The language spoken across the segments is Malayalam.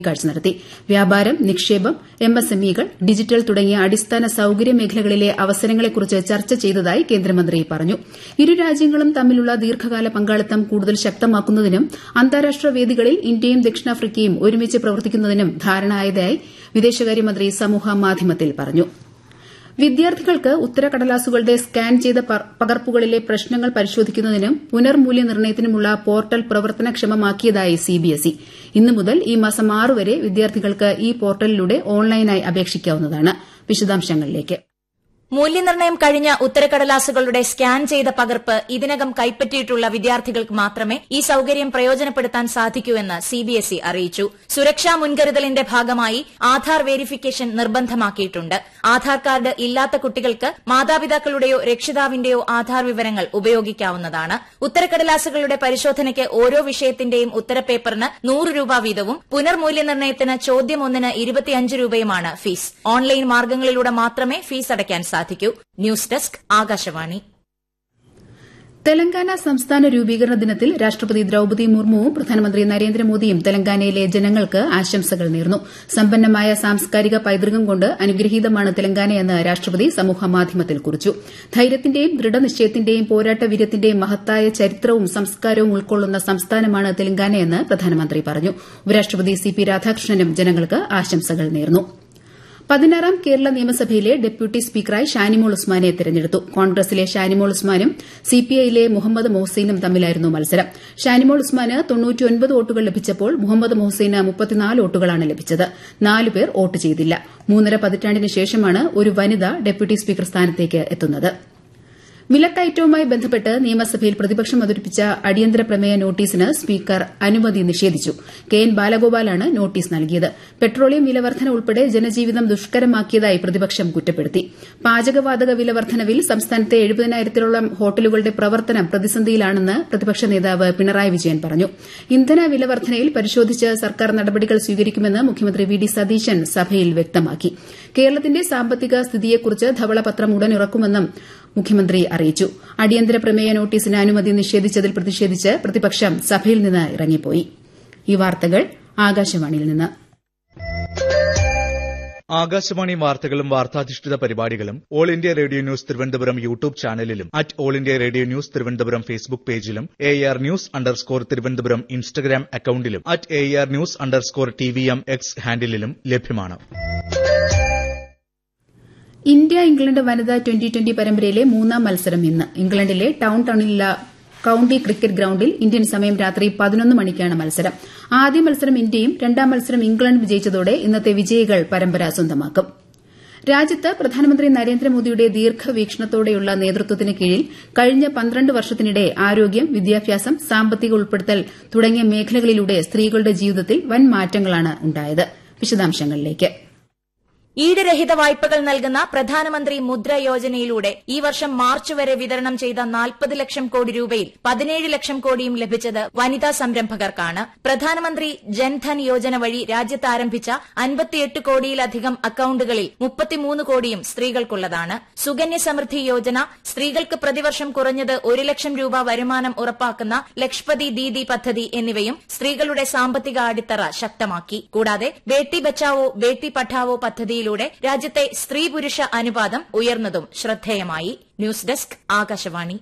കൂടിക്കാഴ്ച നടത്തി വ്യാപാരം നിക്ഷേപം എംഎസ്എംഇകൾ ഡിജിറ്റൽ തുടങ്ങിയ അടിസ്ഥാന സൌകര്യ മേഖലകളിലെ അവസരങ്ങളെക്കുറിച്ച് ചർച്ച ചെയ്തതായി കേന്ദ്രമന്ത്രി പറഞ്ഞു ഇരു രാജ്യങ്ങളും തമ്മിലുള്ള ദീർഘകാല പങ്കാളിത്തം കൂടുതൽ ശക്തമാക്കുന്നതിനും അന്താരാഷ്ട്ര വേദികളിൽ ഇന്ത്യയും ദക്ഷിണാഫ്രിക്കയും ഒരുമിച്ച് പ്രവർത്തിക്കുന്നതിനും ധാരണയായതായി വിദേശകാര്യമന്ത്രി സമൂഹമാധ്യമത്തിൽ പറഞ്ഞു വിദ്യാർത്ഥികൾക്ക് ഉത്തരക്കടലാസുകളുടെ സ്കാൻ ചെയ്ത പകർപ്പുകളിലെ പ്രശ്നങ്ങൾ പരിശോധിക്കുന്നതിനും പുനർമൂല്യനിർണ്ണയത്തിനുമുള്ള പോർട്ടൽ പ്രവർത്തനക്ഷമമാക്കിയതായി സിബിഎസ്ഇ ഇന്നു മുതൽ ഈ മാസം ആറ് വരെ വിദ്യാർത്ഥികൾക്ക് ഈ പോർട്ടലിലൂടെ ഓൺലൈനായി അപേക്ഷിക്കാവുന്നതാണ് വിശദാംശങ്ങളിലേക്ക് മൂല്യനിർണ്ണയം കഴിഞ്ഞ ഉത്തരക്കടലാസുകളുടെ സ്കാൻ ചെയ്ത പകർപ്പ് ഇതിനകം കൈപ്പറ്റിയിട്ടുള്ള വിദ്യാർത്ഥികൾക്ക് മാത്രമേ ഈ സൌകര്യം പ്രയോജനപ്പെടുത്താൻ സാധിക്കൂ എന്ന് സിബിഎസ്ഇ അറിയിച്ചു സുരക്ഷാ മുൻകരുതലിന്റെ ഭാഗമായി ആധാർ വെരിഫിക്കേഷൻ നിർബന്ധമാക്കിയിട്ടുണ്ട് ആധാർ കാർഡ് ഇല്ലാത്ത കുട്ടികൾക്ക് മാതാപിതാക്കളുടെയോ രക്ഷിതാവിന്റെയോ ആധാർ വിവരങ്ങൾ ഉപയോഗിക്കാവുന്നതാണ് ഉത്തരക്കടലാസുകളുടെ പരിശോധനയ്ക്ക് ഓരോ വിഷയത്തിന്റെയും ഉത്തരപേപ്പറിന് നൂറ് രൂപ വീതവും പുനർമൂല്യനിർണ്ണയത്തിന് ചോദ്യം ഒന്നിന് ഇരുപത്തിയഞ്ച് രൂപയുമാണ് ഫീസ് ഓൺലൈൻ മാർഗ്ഗങ്ങളിലൂടെ മാത്രമേ ഫീസ് അടയ്ക്കാൻ സാധിക്കൂ ന്യൂസ് ഡെസ്ക് ആകാശവാണി തെലങ്കാന സംസ്ഥാന രൂപീകരണ ദിനത്തിൽ രാഷ്ട്രപതി ദ്രൌപദി മുർമുവും പ്രധാനമന്ത്രി നരേന്ദ്രമോദിയും തെലങ്കാനയിലെ ജനങ്ങൾക്ക് ആശംസകൾ നേർന്നു സമ്പന്നമായ സാംസ്കാരിക പൈതൃകം കൊണ്ട് അനുഗ്രഹീതമാണ് തെലങ്കാനയെന്ന് രാഷ്ട്രപതി സമൂഹമാധ്യമത്തിൽ കുറിച്ചു ധൈര്യത്തിന്റെയും ദൃഢനിശ്ചയത്തിന്റെയും പോരാട്ടവീര്യത്തിന്റെയും മഹത്തായ ചരിത്രവും സംസ്കാരവും ഉൾക്കൊള്ളുന്ന സംസ്ഥാനമാണ് തെലങ്കാനയെന്ന് പ്രധാനമന്ത്രി പറഞ്ഞു ഉപരാഷ്ട്രപതി സി പി രാധാകൃഷ്ണനും ജനങ്ങൾക്ക് ആശംസകൾ നേർന്നു പതിനാറാം കേരള നിയമസഭയിലെ ഡെപ്യൂട്ടി സ്പീക്കറായി ഷാനിമോൾ ഉസ്മാനെ തെരഞ്ഞെടുത്തു കോൺഗ്രസിലെ ഷാനിമോൾ ഉസ്മാനും സിപിഐയിലെ മുഹമ്മദ് മൊഹ്സീനും തമ്മിലായിരുന്നു മത്സരം ഷാനിമോൾ ഉസ്മാന് വോട്ടുകൾ ലഭിച്ചപ്പോൾ മുഹമ്മദ് മൊഹ്സീന് വോട്ടുകളാണ് ലഭിച്ചത് നാല് പേർ വോട്ട് ചെയ്തില്ല മൂന്നര പതിറ്റാണ്ടിന് ശേഷമാണ് ഒരു വനിത ഡെപ്യൂട്ടി സ്പീക്കർ സ്ഥാനത്തേക്ക് എത്തുന്നത് വിലക്കയറ്റവുമായി ബന്ധപ്പെട്ട് നിയമസഭയിൽ പ്രതിപക്ഷം അവതരിപ്പിച്ച അടിയന്തര പ്രമേയ നോട്ടീസിന് സ്പീക്കർ അനുമതി നിഷേധിച്ചു കെ എൻ ബാലഗോപാലാണ് നോട്ടീസ് നൽകിയത് പെട്രോളിയം വിലവർദ്ധന ഉൾപ്പെടെ ജനജീവിതം ദുഷ്കരമാക്കിയതായി പ്രതിപക്ഷം കുറ്റപ്പെടുത്തി പാചകവാതക വിലവർദ്ധനവിൽ സംസ്ഥാനത്തെ എഴുപതിനായിരത്തോളം ഹോട്ടലുകളുടെ പ്രവർത്തനം പ്രതിസന്ധിയിലാണെന്ന് പ്രതിപക്ഷ നേതാവ് പിണറായി വിജയൻ പറഞ്ഞു ഇന്ധന വിലവർദ്ധനയിൽ പരിശോധിച്ച് സർക്കാർ നടപടികൾ സ്വീകരിക്കുമെന്ന് മുഖ്യമന്ത്രി വി ഡി സതീശൻ സഭയിൽ വ്യക്തമാക്കി കേരളത്തിന്റെ സാമ്പത്തിക സ്ഥിതിയെക്കുറിച്ച് ധവളപത്രം ഉടൻ ഇറക്കുമെന്നും മുഖ്യമന്ത്രി അറിയിച്ചു അടിയന്തര പ്രമേയ നോട്ടീസിന് അനുമതി നിഷേധിച്ചതിൽ പ്രതിഷേധിച്ച് പ്രതിപക്ഷം സഭയിൽ നിന്ന് ഇറങ്ങിപ്പോയി ഈ വാർത്തകൾ ആകാശവാണിയിൽ നിന്ന് ആകാശവാണി വാർത്തകളും വാർത്താധിഷ്ഠിത പരിപാടികളും all India radio news Thiruvananthapuram YouTube ചാനലിലും at all India radio news Thiruvananthapuram Facebook പേജിലും A R news underscore Thiruvananthapuram Instagram അക്കൌണ്ടിലും at A R news underscore T V M X ഹാൻഡിലും ലഭ്യമാണ് ഇന്ത്യ ഇംഗ്ലണ്ട് വനിതാ ട്വന്റി ട്വന്റി പരമ്പരയിലെ മൂന്നാം മത്സരം ഇന്ന് ഇംഗ്ലണ്ടിലെ ടൌൺ ടൌണിലുള്ള കൌണ്ടി ക്രിക്കറ്റ് ഗ്രൌണ്ടിൽ ഇന്ത്യൻ സമയം രാത്രി പതിനൊന്ന് മണിക്കാണ് മത്സരം ആദ്യ മത്സരം ഇന്ത്യയും രണ്ടാം മത്സരം ഇംഗ്ലണ്ട് വിജയിച്ചതോടെ ഇന്നത്തെ വിജയികൾ പരമ്പര സ്വന്തമാക്കും രാജ്യത്ത് പ്രധാനമന്ത്രി നരേന്ദ്രമോദിയുടെ ദീർഘവീക്ഷണത്തോടെയുള്ള നേതൃത്വത്തിന് കീഴിൽ കഴിഞ്ഞ പന്ത്രണ്ട് വർഷത്തിനിടെ ആരോഗ്യം വിദ്യാഭ്യാസം സാമ്പത്തിക ഉൾപ്പെടുത്തൽ തുടങ്ങിയ മേഖലകളിലൂടെ സ്ത്രീകളുടെ ജീവിതത്തിൽ വൻ മാറ്റങ്ങളാണ് ഉണ്ടായത് വിശദാംശങ്ങളിലേക്ക് ഈടുരഹിത വായ്പകൾ നൽകുന്ന പ്രധാനമന്ത്രി മുദ്ര യോജനയിലൂടെ ഈ വർഷം മാർച്ച് വരെ വിതരണം ചെയ്ത നാൽപ്പത് ലക്ഷം കോടി രൂപയിൽ പതിനേഴ് ലക്ഷം കോടിയും ലഭിച്ചത് വനിതാ സംരംഭകർക്കാണ് പ്രധാനമന്ത്രി ജൻധൻ യോജന വഴി രാജ്യത്ത് ആരംഭിച്ച അൻപത്തിയെട്ട് കോടിയിലധികം അക്കൌണ്ടുകളിൽ മുപ്പത്തിമൂന്ന് കോടിയും സ്ത്രീകൾക്കുള്ളതാണ് സുകന്യ സമൃദ്ധി യോജന സ്ത്രീകൾക്ക് പ്രതിവർഷം കുറഞ്ഞത് ഒരു ലക്ഷം രൂപ വരുമാനം ഉറപ്പാക്കുന്ന ലക്ഷ്പതി ദീദി പദ്ധതി എന്നിവയും സ്ത്രീകളുടെ സാമ്പത്തിക അടിത്തറ ശക്തമാക്കി കൂടാതെ ബേട്ടി ബച്ചാവോ ബേട്ടി പഠാവോ പദ്ധതി പദ്ധതിയിലൂടെ രാജ്യത്തെ സ്ത്രീ പുരുഷ അനുപാതം ഉയർന്നതും ശ്രദ്ധേയമായി ന്യൂസ് ഡെസ്ക് ആകാശവാണി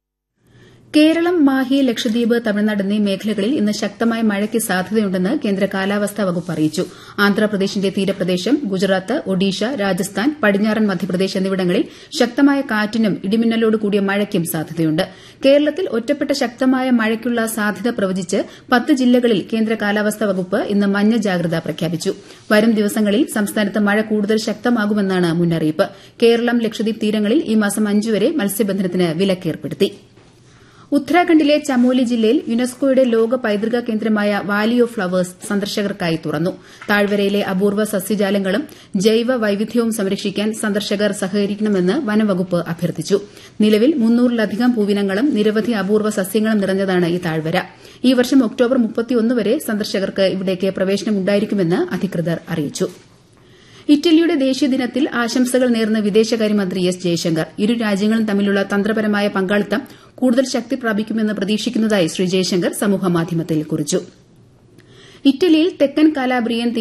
കേരളം മാഹി ലക്ഷദ്വീപ് തമിഴ്നാട് എന്നീ മേഖലകളിൽ ഇന്ന് ശക്തമായ മഴയ്ക്ക് സാധ്യതയുണ്ടെന്ന് കേന്ദ്ര കാലാവസ്ഥാ വകുപ്പ് അറിയിച്ചു ആന്ധ്രാപ്രദേശിന്റെ തീരപ്രദേശം ഗുജറാത്ത് ഒഡീഷ രാജസ്ഥാൻ പടിഞ്ഞാറൻ മധ്യപ്രദേശ് എന്നിവിടങ്ങളിൽ ശക്തമായ കാറ്റിനും ഇടിമിന്നലോട് കൂടിയ മഴയ്ക്കും സാധ്യതയുണ്ട് കേരളത്തിൽ ഒറ്റപ്പെട്ട ശക്തമായ മഴയ്ക്കുള്ള സാധ്യത പ്രവചിച്ച് പത്ത് ജില്ലകളിൽ കേന്ദ്ര കാലാവസ്ഥാ വകുപ്പ് ഇന്ന് മഞ്ഞ ജാഗ്രത പ്രഖ്യാപിച്ചു വരും ദിവസങ്ങളിൽ സംസ്ഥാനത്ത് മഴ കൂടുതൽ ശക്തമാകുമെന്നാണ് മുന്നറിയിപ്പ് കേരളം ലക്ഷദ്വീപ് തീരങ്ങളിൽ ഈ മാസം അഞ്ചുവരെ മത്സ്യബന്ധനത്തിന് വിലക്കേർപ്പെടുത്തി ഉത്തരാഖണ്ഡിലെ ചമോലി ജില്ലയിൽ യുനെസ്കോയുടെ ലോക പൈതൃക കേന്ദ്രമായ വാലി ഓഫ് ഫ്ളവേഴ്സ് സന്ദർശകർക്കായി തുറന്നു താഴ്വരയിലെ അപൂർവ സസ്യജാലങ്ങളും ജൈവ വൈവിധ്യവും സംരക്ഷിക്കാൻ സന്ദർശകർ സഹകരിക്കണമെന്ന് വനംവകുപ്പ് അഭ്യർത്ഥിച്ചു നിലവിൽ മുന്നൂറിലധികം പൂവിനങ്ങളും നിരവധി അപൂർവ സസ്യങ്ങളും നിറഞ്ഞതാണ് ഈ താഴ്വര ഈ വർഷം ഒക്ടോബർ വരെ സന്ദർശകർക്ക് ഇവിടേക്ക് പ്രവേശനം ഉണ്ടായിരിക്കുമെന്ന് അധികൃതർ അറിയിച്ചു ഇറ്റലിയുടെ ദേശീയ ദിനത്തിൽ ആശംസകൾ നേർന്ന് വിദേശകാര്യമന്ത്രി എസ് ജയശങ്കർ ഇരു രാജ്യങ്ങളും തമ്മിലുള്ള തന്ത്രപരമായ പങ്കാളിത്തം കൂടുതൽ ശക്തി പ്രാപിക്കുമെന്ന് പ്രതീക്ഷിക്കുന്നതായി ശ്രീ ജയശങ്കർ സമൂഹമാധ്യമത്തിൽ കുറിച്ചു ഇറ്റലിയിൽ തെക്കൻ കാലാബ്രിയൻ